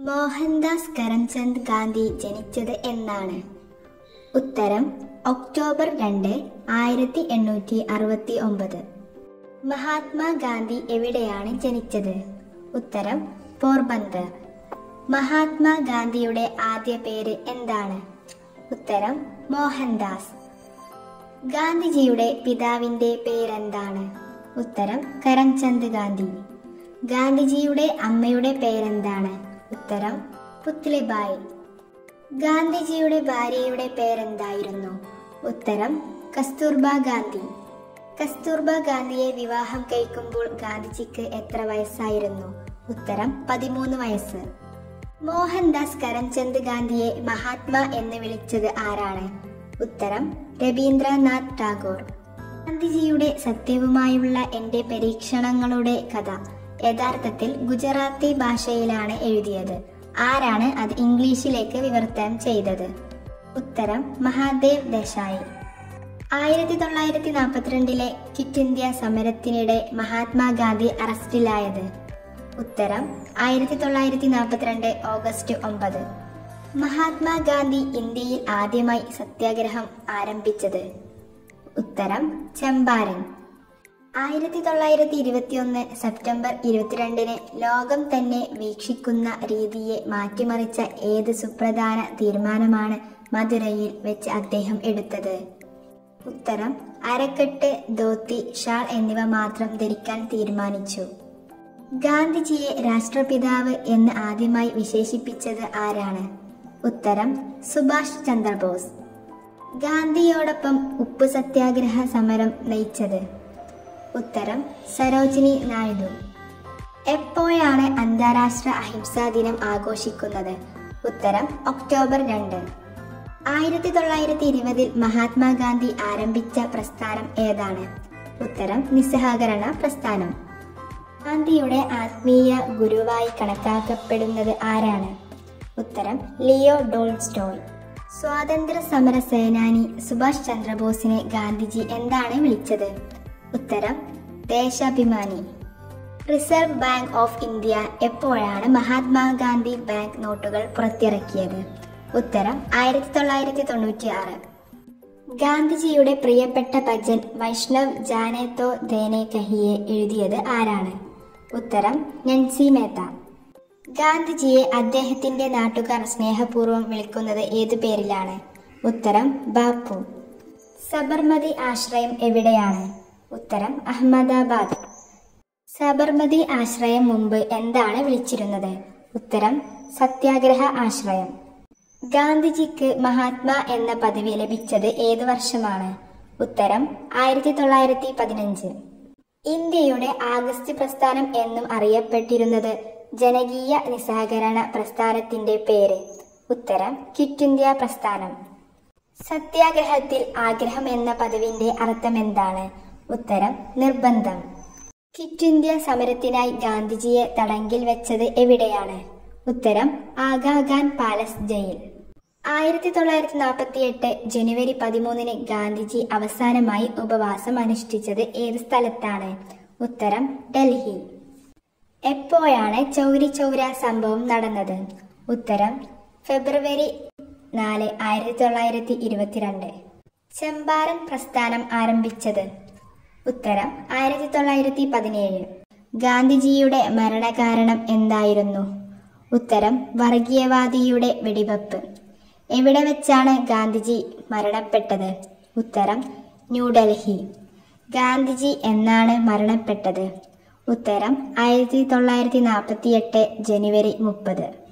മോഹൻദാസ് കരംചന്ദ് ഗാന്ധി ജനിച്ചത് എന്നാണ് ഉത്തരം ഒക്ടോബർ രണ്ട് ആയിരത്തി എണ്ണൂറ്റി അറുപത്തി ഒമ്പത് മഹാത്മാഗാന്ധി എവിടെയാണ് ജനിച്ചത് ഉത്തരം പോർബന്ദർ മഹാത്മാഗാന്ധിയുടെ ആദ്യ പേര് എന്താണ് ഉത്തരം മോഹൻദാസ് ഗാന്ധിജിയുടെ പിതാവിന്റെ പേരെന്താണ് ഉത്തരം കരംചന്ദ് ഗാന്ധി ഗാന്ധിജിയുടെ അമ്മയുടെ പേരെന്താണ് ഉത്തരം പുത്ലിബായി ഗാന്ധിജിയുടെ ഭാര്യയുടെ പേരെന്തായിരുന്നു ഉത്തരം കസ്തൂർബ ഗാന്ധി കസ്തൂർബ ഗാന്ധിയെ വിവാഹം കഴിക്കുമ്പോൾ ഗാന്ധിജിക്ക് എത്ര വയസ്സായിരുന്നു ഉത്തരം പതിമൂന്ന് വയസ്സ് മോഹൻദാസ് കരംചന്ദ് ഗാന്ധിയെ മഹാത്മാ എന്ന് വിളിച്ചത് ആരാണ് ഉത്തരം രവീന്ദ്രനാഥ് ടാഗോർ ഗാന്ധിജിയുടെ സത്യവുമായുള്ള എന്റെ പരീക്ഷണങ്ങളുടെ കഥ യഥാർത്ഥത്തിൽ ഗുജറാത്തി ഭാഷയിലാണ് എഴുതിയത് ആരാണ് അത് ഇംഗ്ലീഷിലേക്ക് വിവർത്തനം ചെയ്തത് ഉത്തരം മഹാദേവ് ദേശായി ആയിരത്തി തൊള്ളായിരത്തി നാൽപ്പത്തിരണ്ടിലെ ക്വിറ്റ് ഇന്ത്യ സമരത്തിനിടെ മഹാത്മാഗാന്ധി അറസ്റ്റിലായത് ഉത്തരം ആയിരത്തി തൊള്ളായിരത്തി നാൽപ്പത്തിരണ്ട് ഓഗസ്റ്റ് ഒമ്പത് മഹാത്മാഗാന്ധി ഇന്ത്യയിൽ ആദ്യമായി സത്യാഗ്രഹം ആരംഭിച്ചത് ഉത്തരം ചമ്പാരൻ ആയിരത്തി തൊള്ളായിരത്തി ഇരുപത്തിയൊന്ന് സെപ്റ്റംബർ ഇരുപത്തിരണ്ടിന് ലോകം തന്നെ വീക്ഷിക്കുന്ന രീതിയെ മാറ്റിമറിച്ച ഏത് സുപ്രധാന തീരുമാനമാണ് മധുരയിൽ വെച്ച് അദ്ദേഹം എടുത്തത് ഉത്തരം അരക്കെട്ട് ധോത്തി ഷാൾ എന്നിവ മാത്രം ധരിക്കാൻ തീരുമാനിച്ചു ഗാന്ധിജിയെ രാഷ്ട്രപിതാവ് എന്ന് ആദ്യമായി വിശേഷിപ്പിച്ചത് ആരാണ് ഉത്തരം സുഭാഷ് ചന്ദ്രബോസ് ഗാന്ധിയോടൊപ്പം ഉപ്പ് സത്യാഗ്രഹ സമരം നയിച്ചത് ഉത്തരം സരോജിനി നായിഡു എപ്പോഴാണ് അന്താരാഷ്ട്ര അഹിംസാ ദിനം ആഘോഷിക്കുന്നത് ഉത്തരം ഒക്ടോബർ രണ്ട് ആയിരത്തി തൊള്ളായിരത്തി ഇരുപതിൽ മഹാത്മാഗാന്ധി ആരംഭിച്ച പ്രസ്ഥാനം ഏതാണ് ഉത്തരം നിസ്സഹകരണ പ്രസ്ഥാനം ഗാന്ധിയുടെ ആത്മീയ ഗുരുവായി കണക്കാക്കപ്പെടുന്നത് ആരാണ് ഉത്തരം ലിയോ ഡോൾസ്റ്റോയ് സ്വാതന്ത്ര്യ സമര സേനാനി സുഭാഷ് ചന്ദ്രബോസിനെ ഗാന്ധിജി എന്താണ് വിളിച്ചത് ഉത്തരം Deshabhimani Reserve Bank of India എപ്പോഴാണ് മഹാത്മാഗാന്ധി ബാങ്ക് നോട്ടുകൾ പുറത്തിറക്കിയത് ഉത്തരം ആയിരത്തി തൊള്ളായിരത്തി തൊണ്ണൂറ്റി ആറ് ഗാന്ധിജിയുടെ പ്രിയപ്പെട്ട ഭജൻ വൈഷ്ണവ് ജാനെ തോ ദേനെ കഹിയെ എഴുതിയത് ആരാണ് ഉത്തരം നൻസി മേത്ത ഗാന്ധിജിയെ അദ്ദേഹത്തിന്റെ നാട്ടുകാർ സ്നേഹപൂർവ്വം വിളിക്കുന്നത് ഏതു പേരിലാണ് ഉത്തരം ബാപ്പു സബർമതി ആശ്രയം എവിടെയാണ് ഉത്തരം അഹമ്മദാബാദ് സബർമതി ആശ്രയം മുമ്പ് എന്താണ് വിളിച്ചിരുന്നത് ഉത്തരം സത്യാഗ്രഹ ആശ്രയം ഗാന്ധിജിക്ക് മഹാത്മാ എന്ന പദവി ലഭിച്ചത് ഏതു വർഷമാണ് ഉത്തരം ആയിരത്തി തൊള്ളായിരത്തി പതിനഞ്ച് ഇന്ത്യയുടെ ആഗസ്റ്റ് പ്രസ്ഥാനം എന്നും അറിയപ്പെട്ടിരുന്നത് ജനകീയ നിസ്സഹകരണ പ്രസ്ഥാനത്തിന്റെ പേര് ഉത്തരം ക്വിറ്റ് ഇന്ത്യ പ്രസ്ഥാനം സത്യാഗ്രഹത്തിൽ ആഗ്രഹം എന്ന പദവിന്റെ അർത്ഥം എന്താണ് ഉത്തരം നിർബന്ധം ക്വിറ്റ് ഇന്ത്യ സമരത്തിനായി ഗാന്ധിജിയെ തടങ്കിൽ വെച്ചത് എവിടെയാണ് ഉത്തരം ആഗാഖാൻ പാലസ് ജയിൽ ആയിരത്തി തൊള്ളായിരത്തി നാൽപ്പത്തി എട്ട് ജനുവരി പതിമൂന്നിന് ഗാന്ധിജി അവസാനമായി ഉപവാസം അനുഷ്ഠിച്ചത് ഏത് സ്ഥലത്താണ് ഉത്തരം ഡൽഹി എപ്പോഴാണ് ചൗരി ചൗര സംഭവം നടന്നത് ഉത്തരം ഫെബ്രുവരി നാല് ആയിരത്തി തൊള്ളായിരത്തി ഇരുപത്തിരണ്ട് ചമ്പാരൻ പ്രസ്ഥാനം ആരംഭിച്ചത് ഉത്തരം ആയിരത്തി തൊള്ളായിരത്തി പതിനേഴ് ഗാന്ധിജിയുടെ മരണകാരണം എന്തായിരുന്നു ഉത്തരം വർഗീയവാദിയുടെ വെടിവെപ്പ് എവിടെ വെച്ചാണ് ഗാന്ധിജി മരണപ്പെട്ടത് ഉത്തരം ന്യൂഡൽഹി ഗാന്ധിജി എന്നാണ് മരണപ്പെട്ടത് ഉത്തരം ആയിരത്തി തൊള്ളായിരത്തി നാൽപ്പത്തി എട്ട് ജനുവരി മുപ്പത്